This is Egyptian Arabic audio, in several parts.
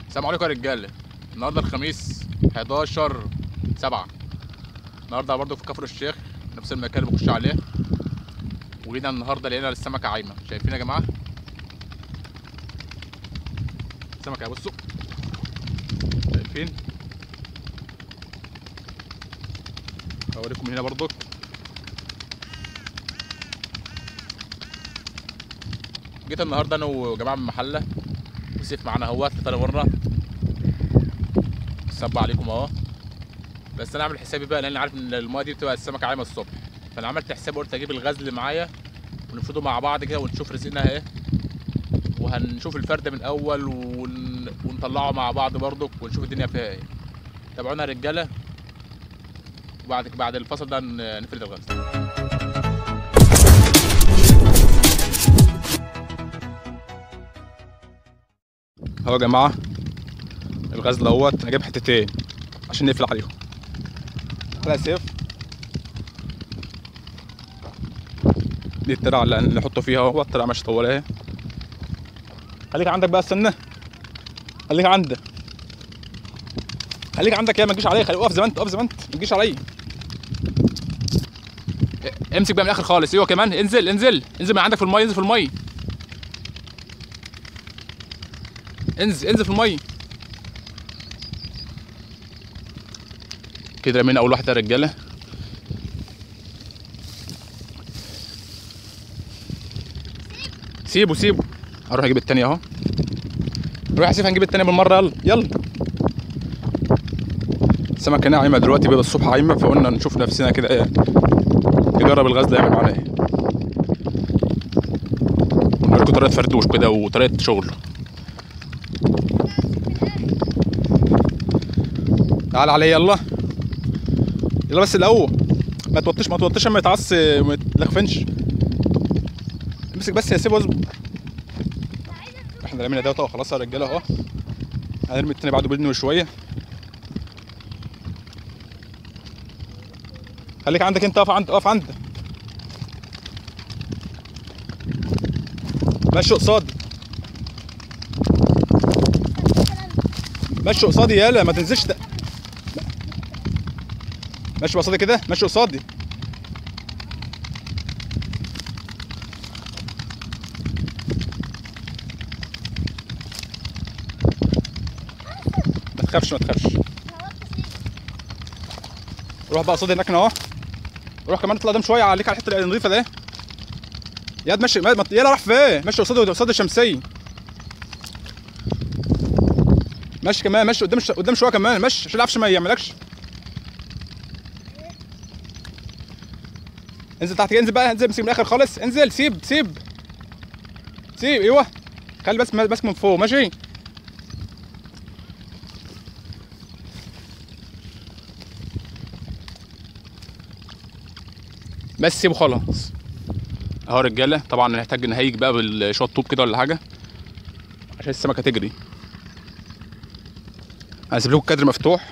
السلام عليكم يا رجاله النهارده الخميس 11 7 النهارده برضو في كفر الشيخ نفس المكان اللي بخش عليه وجينا النهارده لقينا السمكه عايمه شايفين يا جماعه السمكه اهي بصوا شايفين هوريكم من هنا برضو جيت النهارده انا وجماعه من المحله وسيف معانا اهوت تاني مره صب عليكم اهو بس انا عامل حسابي بقى لان عارف ان المايه دي بتبقى السمكه عايمه الصبح فانا عملت حساب قلت اجيب الغزل معايا ونفرده مع بعض كده ونشوف رزقنا ايه وهنشوف الفرد من الاول ون... ونطلعه مع بعض برضك ونشوف الدنيا فيها ايه تابعونا يا رجاله وبعد بعد الفصل ده ن- نفرد الغزل اهو يا جماعه الغزل اهوت انا جايب حتتين عشان نقفل عليهم على سيف دي الترعه اللي نحطه فيها اهو الترعه ماشيه طوالة اهي خليك عندك بقى استنى خليك عندك خليك عندك يا ما تجيش عليا خليك اقف زي ما انت اقف زي ما انت ما تجيش عليا اه، امسك بقى من الاخر خالص ايوه كمان انزل انزل انزل من عندك في الميه انزل في الميه انزل انزل في الميه كده رمينا اول واحده يا رجاله سيبه سيبه هروح اجيب التانية اهو روح يا سيف هنجيب التانية بالمرة يلا يلا السمكة ناعمة دلوقتي بيضة الصبح عايمة فقلنا نشوف نفسنا كده ايه نجرب الغزل يعمل معانا ايه ونوريكم طريقة فردوش كده وطريقة شغل تعال عليا يلا يلا بس الاول ما توطيش ما توطيش اما يتعص ما يتلخفنش امسك بس يا سيب واصبر احنا رمينا دوت اهو خلاص يا رجاله اهو هنرمي التاني بعده بينه شويه خليك عندك انت اقف عند اقف عندك مشي قصادي مشي قصادي يالا ما تنزلش ده ماشي قصادي كده ماشي قصادي ما تخافش ما تخافش روح بقى قصادي هناك اهو روح كمان اطلع قدام شويه عليك على الحته النظيفه ده يا ماشي ما- ما- يلا راح فين ماشي قصادي قصاد الشمسيه ماشي كمان ماشي قدام ش- قدام شويه كمان ماشي عشان العفش ما يعملكش انزل تحت كده، انزل بقى انزل امسك من الاخر خالص انزل سيب سيب سيب ايوه خلي بس ماسك من فوق ماشي بس سيبه خلاص اهو يا رجاله طبعا هنحتاج نهيج بقى بالشويه طوب كده ولا حاجه عشان السمكه تجري هسيب لكم الكادر مفتوح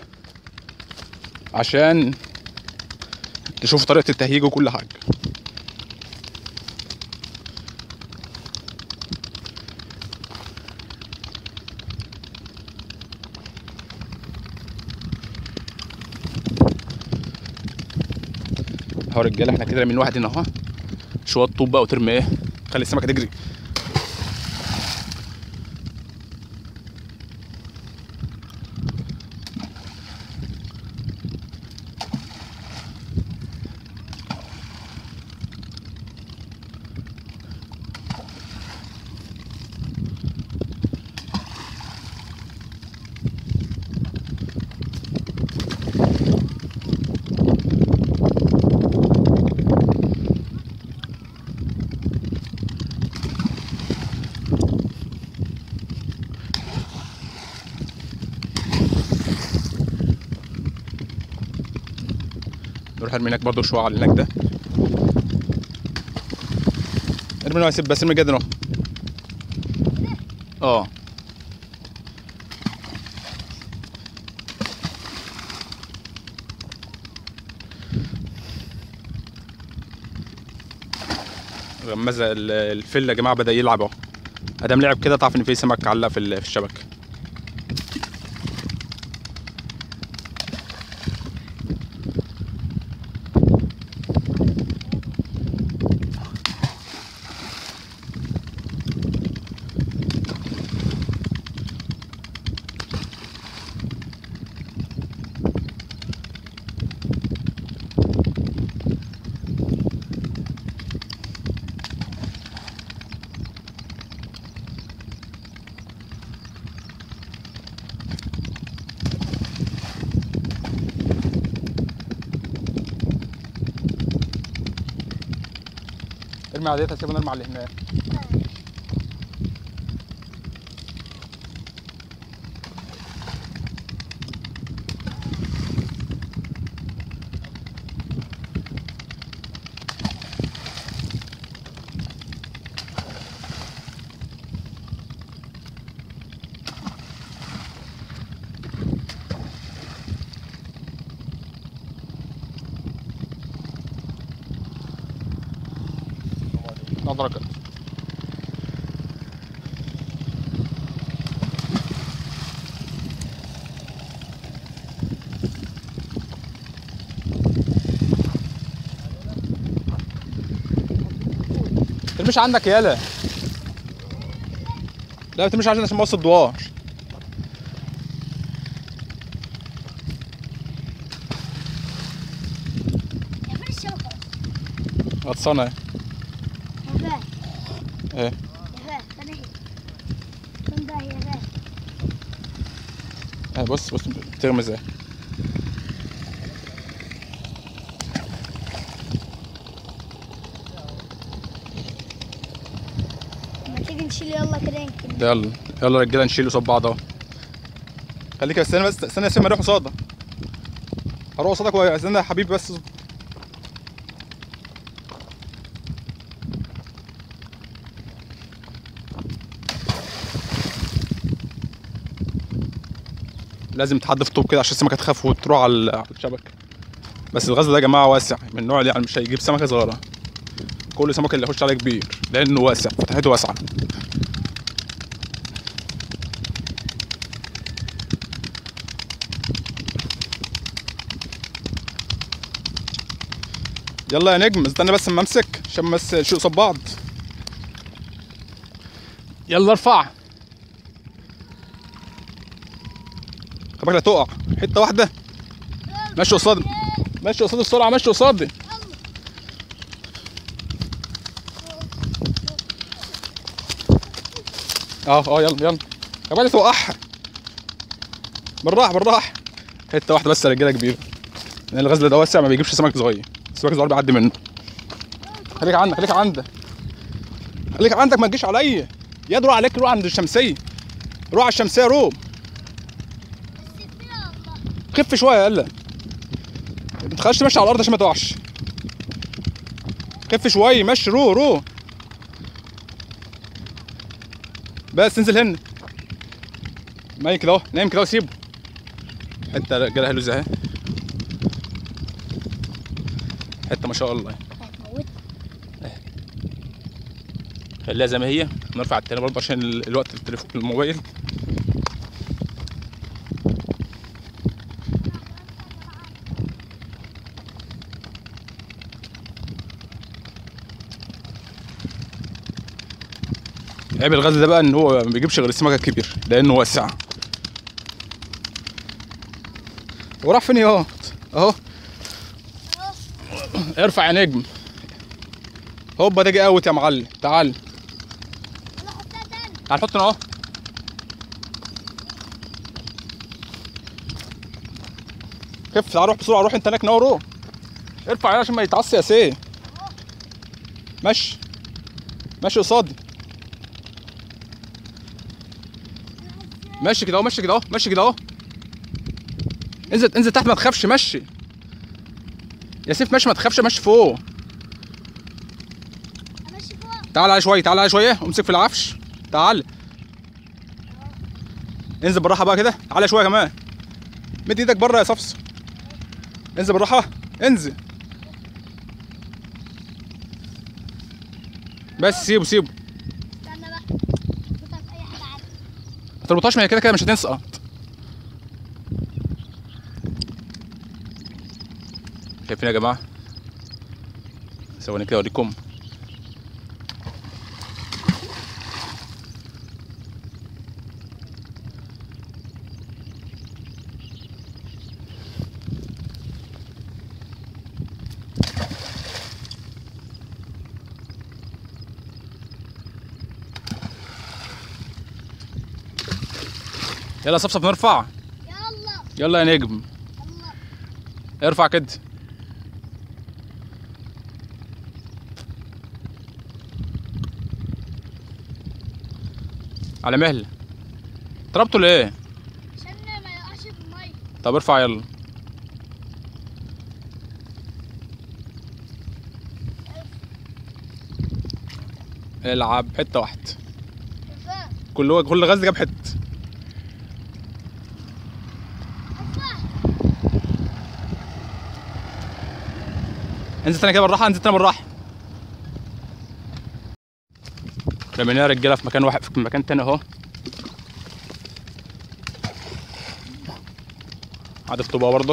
عشان تشوفوا طريقه التهييج وكل حاجه اهو يا رجاله احنا كده من واحد هنا اهو شويه طوب بقى وترمي ايه خلي السمكه تجري نروح ارمي هناك برضه شويه على هناك ده ارمي نوع سيب بس ارمي جدا اهو اه غمازه ال- الفل يا جماعه بدا يلعب اهو ادام لعب كده تعرف ان في سمك علق في ال- في الشبكه ارمي على ديت هسيبنا نرمي على اللي هناك أدركت ترميش عندك يالا لا ما ترميش عندنا عشان موصل الدوار يا فين الشوكة؟ غطسانة اهي. يا فهد ايه يا فهد أنا هي فين بقى يا فهد؟ اهي بص بص بتغمز اهي ما تيجي نشيل يلا كده يمكن ده يلا يلا رجاله نشيل قصاد بعض اهو خليك استنى بس استنى يا سيما اروح قصادك هروح قصادك واستنى يا حبيبي بس لازم تحدف طوب كده عشان السمكه تخاف وتروح على ال- على الشبكه بس الغزل ده يا جماعه واسع من النوع اللي يعني مش هيجيب سمكه صغيره كل سمكه اللي يخش عليه كبير لانه واسع فتحته واسعه يلا يا نجم استنى بس اما امسك عشان بس نشوف قصاد بعض يلا ارفع خبرك لا تقع حته واحده ماشي قصادي ماشي قصادي بسرعه ماشي قصادي اه اه يلا يلا يا بعد توقعها بالراحه بالراحه حته واحده بس يا رجاله كبيره لان الغزل ده واسع ما بيجيبش سمك صغير السمك الصغير بيعدي منه خليك عندك خليك عندك خليك عندك ما تجيش عليا يا روح عليك روح عند الشمسيه روح على الشمسيه روح خف شويه يلا ما تخليش تمشي على الارض عشان ما تقعش خف شويه مشي روح روح بس انزل هنا نايم كده اهو نايم كده وسيبه حته رجاله هلوزه اهي حته ما شاء الله هتموت خليها زي ما هي نرفع التاني برضه عشان ال- الوقت التليفون الموبايل عيب الغزل ده بقى ان هو ما بيجيبش غير السمكه الكبير لانه واسع وراح فين يا اهو ارفع يا نجم هوبا ده جه اوت يا معلم تعال يلا حطها تاني تعال حط هنا اهو خف تعال روح بسرعه روح انت هناك نور روح ارفع يا عشان ما يتعصي يا سيه مشي مشي قصادي مشي كده اهو مشي كده اهو مشي كده اهو انزل انزل تحت ما تخافش مشي يا سيف مشي ما تخافش مشي فوق امشي فوق تعال على شويه تعال على شويه امسك في العفش تعال انزل بالراحه بقى كده تعالى شويه كمان مد ايدك بره يا صفص انزل بالراحه انزل بس سيبه سيبه استنى بقى حطها في اي حاجه عادي ما تربطهاش ما هي كده كده مش هتسقط شايفين يا جماعه ثواني كده اوريكم يلا صفصف نرفع يلا يلا يا نجم يلا ارفع كده على مهل ضربته ليه عشان ما يقعش في الميه طب ارفع يلا العب حته واحده ارفع كل كل غزل جاب حته ارفع انزل تاني كده بالراحه انزل تاني بالراحه رميناها يا رجاله في مكان واحد في مكان تاني اهو عاد الطوبه برضه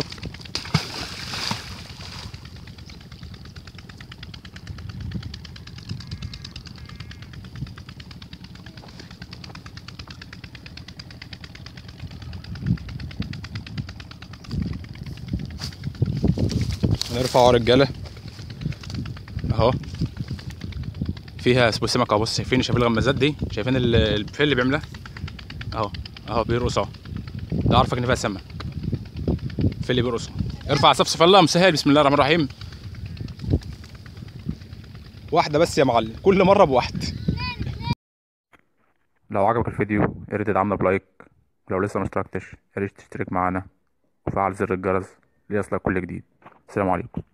نرفعه يا رجاله اهو فيها اسمه سمك اهو بص شايفين شايفين الغمازات دي شايفين ال- الفيل اللي بيعملها اهو اهو بيرقص اهو ده عارفك ان فيها سمك الفيل اللي بيرقص ارفع صفصف الله مسهل بسم الله الرحمن الرحيم واحده بس يا معلم كل مره بواحد لو عجبك الفيديو يا ريت تدعمنا بلايك ولو لسه ما اشتركتش يا ريت تشترك معانا وفعل زر الجرس ليصلك كل جديد السلام عليكم